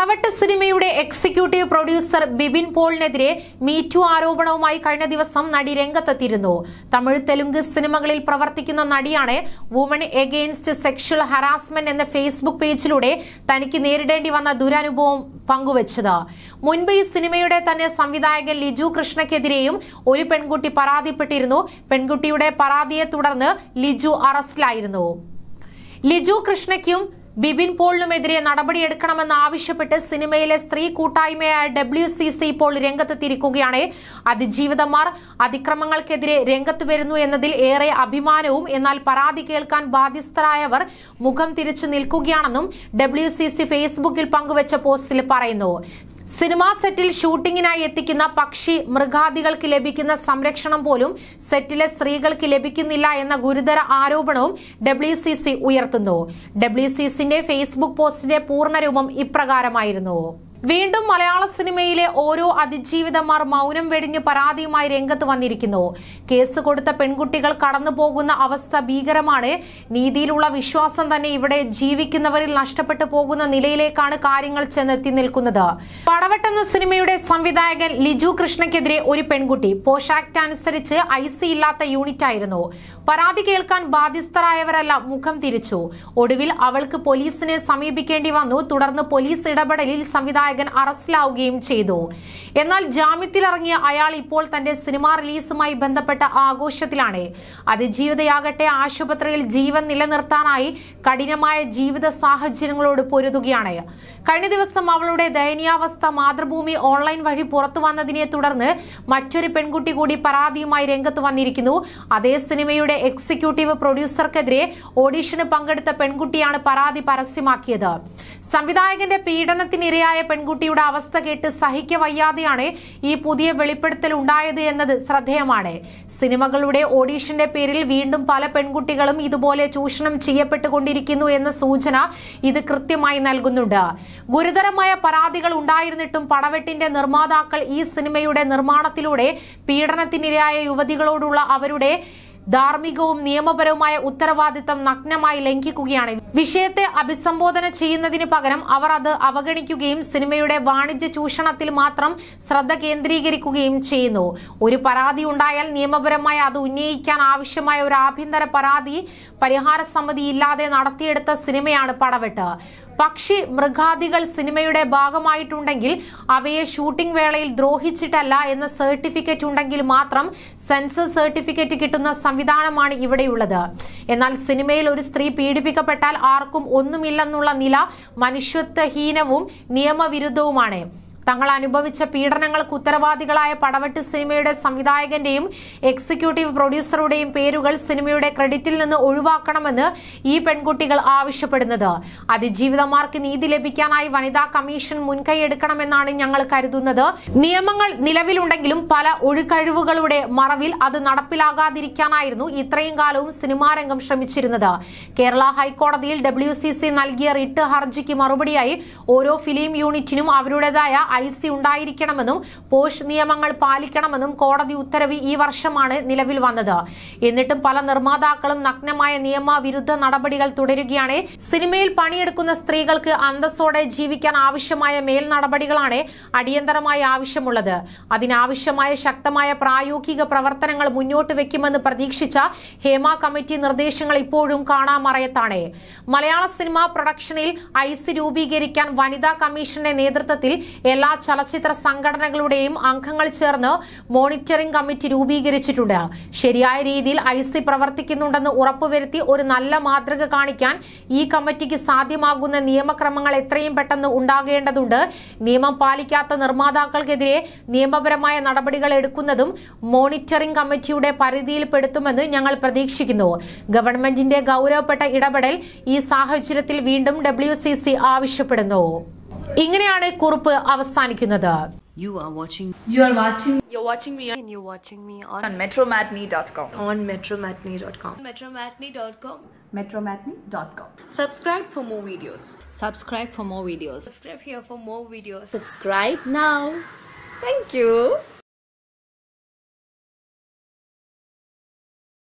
പടവട്ട് സിനിമയുടെ executive producer Bibin പോളിനെതിരെ me too ആരോപണവുമായി കഴിഞ്ഞ ദിവസം നടി രംഗത്തെത്തിയിരുന്നു തമിഴ് തെലുങ്ക് സിനിമകളിൽ പ്രവർത്തിക്കുന്ന നടിയാണ് വുമൺ എഗെയിൻസ്റ്റ് സെക്ഷൽ ഹറാസ്മെന്റ് എന്ന ഫേസ്ബുക്ക് പേജിലൂടെ തനിക്ക് നേരിടേണ്ടി വന്ന ദുരനുഭവം പങ്കുവച്ചത് മുൻപ് ഈ സിനിമയുടെ തന്നെ സംവിധായകൻ ലിജു കൃഷ്ണയ്ക്കെതിരെയും ഒരു പെൺകുട്ടി പരാതിപ്പെട്ടിരുന്നു പെൺകുട്ടിയുടെ പരാതിയെ തുടർന്ന് ലിജു അറസ്റ്റിലായിരുന്നു ലിജു കൃഷ്ണയ്ക്കും ബിബിൻ പോളിനുമെതിരെ നടപടിയെടുക്കണമെന്ന് ആവശ്യപ്പെട്ട് സിനിമയിലെ സ്ത്രീ കൂട്ടായ്മയായ ഡബ്ല്യു സി സി ഇപ്പോൾ രംഗത്തെത്തിയിരിക്കുകയാണ് അതിജീവിതമാർ അതിക്രമങ്ങൾക്കെതിരെ രംഗത്ത് വരുന്നു എന്നതിൽ ഏറെ അഭിമാനവും എന്നാൽ പരാതി കേൾക്കാൻ ബാധ്യസ്ഥരായവർ മുഖം തിരിച്ചു നിൽക്കുകയാണെന്നും ഡബ്ല്യു സി സി ഫേസ്ബുക്കിൽ പങ്കുവച്ച പോസ്റ്റിൽ പറയുന്നു സിനിമാ സെറ്റിൽ ഷൂട്ടിങ്ങിനായി എത്തിക്കുന്ന പക്ഷി മൃഗാദികൾക്ക് ലഭിക്കുന്ന സംരക്ഷണം പോലും സെറ്റിലെ സ്ത്രീകൾക്ക് ലഭിക്കുന്നില്ല എന്ന ഗുരുതര ആരോപണവും ഡബ്ല്യു സി സി ഉയർത്തുന്നു ഡബ്ല്യു സി സിന്റെ ഫേസ്ബുക്ക് പോസ്റ്റിന്റെ പൂർണ്ണരൂപം ഇപ്രകാരമായിരുന്നു വീണ്ടും മലയാള സിനിമയിലെ ഓരോ അതിജീവിതമാർ മൗനം വെടിഞ്ഞ് പരാതിയുമായി രംഗത്ത് വന്നിരിക്കുന്നു കേസ് കൊടുത്ത പെൺകുട്ടികൾ കടന്നു പോകുന്ന അവസ്ഥ ഭീകരമാണ് നീതിയിലുള്ള വിശ്വാസം തന്നെ ഇവിടെ ജീവിക്കുന്നവരിൽ നഷ്ടപ്പെട്ടു പോകുന്ന നിലയിലേക്കാണ് കാര്യങ്ങൾ ചെന്നെത്തി നിൽക്കുന്നത് പടവട്ട് എന്ന സിനിമയുടെ സംവിധായകൻ ലിജു കൃഷ്ണയ്ക്കെതിരെ ഒരു പെൺകുട്ടി പോഷ് ആക്ട് അനുസരിച്ച് ഐ സി ഇല്ലാത്ത യൂണിറ്റ് ആയിരുന്നു പരാതി കേൾക്കാൻ ബാധ്യസ്ഥരായവരല്ല മുഖം തിരിച്ചു ഒടുവിൽ അവൾക്ക് പോലീസിനെ സമീപിക്കേണ്ടി വന്നു തുടർന്ന് പോലീസ് ഇടപെടലിൽ സംവിധായകൻ അറസ്റ്റിലാവുകയും ചെയ്തു എന്നാൽ ജാമ്യത്തിലിറങ്ങിയ അയാൾ ഇപ്പോൾ തന്റെ സിനിമാ റിലീസുമായി ബന്ധപ്പെട്ട ആഘോഷത്തിലാണ് അതിജീവിതയാകട്ടെ ആശുപത്രിയിൽ ജീവൻ നിലനിർത്താനായി കഠിനമായ ജീവിത സാഹചര്യങ്ങളോട് പൊരുതുകയാണ് കഴിഞ്ഞ ദിവസം അവളുടെ ദയനീയാവസ്ഥ മാതൃഭൂമി ഓൺലൈൻ വഴി പുറത്തു വന്നതിനെ തുടർന്ന് മറ്റൊരു പെൺകുട്ടി കൂടി പരാതിയുമായി രംഗത്ത് വന്നിരിക്കുന്നു അതേ സിനിമയുടെ എക്സിക്യൂട്ടീവ് പ്രൊഡ്യൂസർക്കെതിരെ ഓഡീഷന് പങ്കെടുത്ത പെൺകുട്ടിയാണ് പരാതി പരസ്യമാക്കിയത് സംവിധായകന്റെ പീഡനത്തിനിരയായ പെൺകുട്ടിയുടെ അവസ്ഥ കേട്ട് സഹിക്ക വയ്യാതെയാണ് ഈ പുതിയ വെളിപ്പെടുത്തൽ ഉണ്ടായത് എന്നത് ശ്രദ്ധേയമാണ് സിനിമകളുടെ ഓഡീഷന്റെ പേരിൽ വീണ്ടും പല പെൺകുട്ടികളും ഇതുപോലെ ചൂഷണം ചെയ്യപ്പെട്ടുകൊണ്ടിരിക്കുന്നു എന്ന സൂചന ഇത് കൃത്യമായി നൽകുന്നുണ്ട് ഗുരുതരമായ പരാതികൾ ഉണ്ടായിരുന്നിട്ടും പടവെട്ടിന്റെ നിർമ്മാതാക്കൾ ഈ സിനിമയുടെ നിർമ്മാണത്തിലൂടെ പീഡനത്തിനിരയായ യുവതികളോടുള്ള അവരുടെ ധാർമ്മികവും നിയമപരവുമായ ഉത്തരവാദിത്തം നഗ്നമായി ലംഘിക്കുകയാണ് വിഷയത്തെ അഭിസംബോധന ചെയ്യുന്നതിന് പകരം അവർ അത് അവഗണിക്കുകയും സിനിമയുടെ വാണിജ്യ ചൂഷണത്തിൽ മാത്രം ശ്രദ്ധ കേന്ദ്രീകരിക്കുകയും ചെയ്യുന്നു ഒരു പരാതി ഉണ്ടായാൽ നിയമപരമായി അത് ഉന്നയിക്കാൻ ആവശ്യമായ ഒരു ആഭ്യന്തര പരാതി പരിഹാര സമിതി ഇല്ലാതെ നടത്തിയെടുത്ത സിനിമയാണ് പടവെട്ട് പക്ഷി മൃഗാദികൾ സിനിമയുടെ ഭാഗമായിട്ടുണ്ടെങ്കിൽ അവയെ ഷൂട്ടിംഗ് വേളയിൽ ദ്രോഹിച്ചിട്ടല്ല എന്ന സർട്ടിഫിക്കറ്റ് ഉണ്ടെങ്കിൽ മാത്രം സെൻസർ സർട്ടിഫിക്കറ്റ് കിട്ടുന്ന സംവിധാനമാണ് ഇവിടെയുള്ളത് എന്നാൽ സിനിമയിൽ ഒരു സ്ത്രീ പീഡിപ്പിക്കപ്പെട്ടാൽ ആർക്കും ഒന്നുമില്ലെന്നുള്ള നില മനുഷ്യത്വഹീനവും നിയമവിരുദ്ധവുമാണ് തങ്ങൾ അനുഭവിച്ച പീഡനങ്ങൾക്ക് ഉത്തരവാദികളായ പടവെട്ട് സിനിമയുടെ സംവിധായകന്റെയും എക്സിക്യൂട്ടീവ് പ്രൊഡ്യൂസറുടെയും പേരുകൾ സിനിമയുടെ ക്രെഡിറ്റിൽ നിന്ന് ഒഴിവാക്കണമെന്ന് ഈ പെൺകുട്ടികൾ ആവശ്യപ്പെടുന്നത് അതിജീവിതമാർക്ക് നീതി ലഭിക്കാനായി വനിതാ കമ്മീഷൻ മുൻകൈയെടുക്കണമെന്നാണ് ഞങ്ങൾ കരുതുന്നത് നിയമങ്ങൾ നിലവിലുണ്ടെങ്കിലും പല ഒഴുകഴിവുകളുടെ മറവിൽ അത് നടപ്പിലാകാതിരിക്കാനായിരുന്നു ഇത്രയും കാലവും സിനിമാ രംഗം ശ്രമിച്ചിരുന്നത് കേരള ഹൈക്കോടതിയിൽ ഡബ്ല്യു സി സി നൽകിയ റിട്ട് ഹർജിക്ക് മറുപടിയായി ഓരോ ഫിലിം യൂണിറ്റിനും അവരുടേതായ ഐ സി ഉണ്ടായിരിക്കണമെന്നും പോഷ് നിയമങ്ങൾ പാലിക്കണമെന്നും കോടതി ഉത്തരവ് ഈ വർഷമാണ് നിലവിൽ വന്നത് എന്നിട്ടും പല നിർമ്മാതാക്കളും നഗ്നമായ നിയമവിരുദ്ധ നടപടികൾ തുടരുകയാണ് സിനിമയിൽ പണിയെടുക്കുന്ന സ്ത്രീകൾക്ക് അന്തസ്സോടെ ജീവിക്കാൻ ആവശ്യമായ മേൽ നടപടികളാണ് അടിയന്തരമായി ആവശ്യമുള്ളത് അതിനാവശ്യമായ ശക്തമായ പ്രായോഗിക പ്രവർത്തനങ്ങൾ മുന്നോട്ട് വെക്കുമെന്ന് പ്രതീക്ഷിച്ച ഹേമ കമ്മിറ്റി നിർദ്ദേശങ്ങൾ ഇപ്പോഴും കാണാമറയത്താണ് മലയാള സിനിമാ പ്രൊഡക്ഷനിൽ ഐ സി രൂപീകരിക്കാൻ വനിതാ കമ്മീഷന്റെ നേതൃത്വത്തിൽ എല്ലാ ചലച്ചിത്ര സംഘടനകളുടെയും അംഗങ്ങൾ ചേർന്ന് മോണിറ്ററിംഗ് കമ്മിറ്റി രൂപീകരിച്ചിട്ടുണ്ട് ശരിയായ രീതിയിൽ ഐ സി പ്രവർത്തിക്കുന്നുണ്ടെന്ന് ഉറപ്പുവരുത്തി ഒരു നല്ല മാതൃക കാണിക്കാൻ ഈ കമ്മിറ്റിക്ക് സാധ്യമാകുന്ന നിയമക്രമങ്ങൾ എത്രയും പെട്ടെന്ന് ഉണ്ടാകേണ്ടതുണ്ട് നിയമം പാലിക്കാത്ത നിർമ്മാതാക്കൾക്കെതിരെ നിയമപരമായ നടപടികൾ എടുക്കുന്നതും മോണിറ്ററിംഗ് കമ്മിറ്റിയുടെ പരിധിയിൽപ്പെടുത്തുമെന്ന് ഞങ്ങൾ പ്രതീക്ഷിക്കുന്നു ഗവൺമെന്റിന്റെ ഗൗരവപ്പെട്ട ഇടപെടൽ ഈ സാഹചര്യത്തിൽ വീണ്ടും ഡബ്ല്യു ആവശ്യപ്പെടുന്നു ഇങ്ങനെയാണ് കുറിപ്പ് അവസാനിക്കുന്നത് You are watching You are watching You're watching me on, and you're watching me on, on metromatney.com. on metromatney.com. metromatney.com. Metromatney.com. subscribe for more videos Subscribe for more videos. Subscribe here for more videos. subscribe now thank you